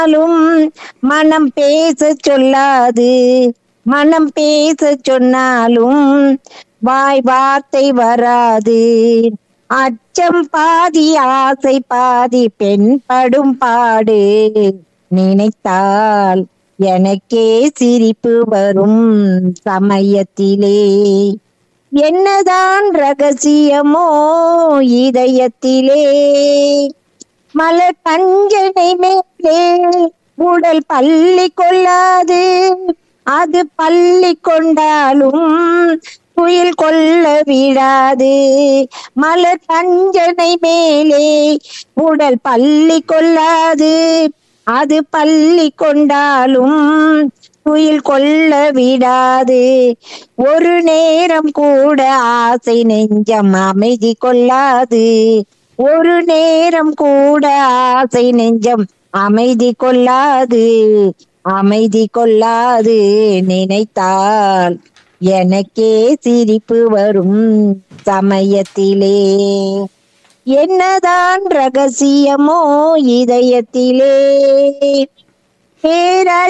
சொன்னாலும் மனம் பேச சொல்லாது மனம் பேச சொன்னாலும் வாய் வார்த்தை வராது அச்சம் பாதி ஆசை பாதி பெண் படும் பாடு நினைத்தால் எனக்கே சிரிப்பு வரும் சமயத்திலே என்னதான் ரகசியமோ இதயத்திலே மலர் பஞ்சனை மேலே உடல் பள்ளி கொள்ளாது அது பள்ளி கொண்டாலும் புயல் கொள்ள விடாது மலர் பஞ்சனை மேலே உடல் பள்ளி கொள்ளாது அது பள்ளி கொண்டாலும் துயில் கொள்ள விடாது ஒரு நேரம் கூட ஆசை நெஞ்சம் அமைதி கொள்ளாது ஒரு நேரம் கூட ஆசை நெஞ்சம் அமைதி கொள்ளாது அமைதி கொள்ளாது நினைத்தால் எனக்கே சிரிப்பு வரும் சமயத்திலே என்னதான் ரகசியமோ இதயத்திலே பேரழ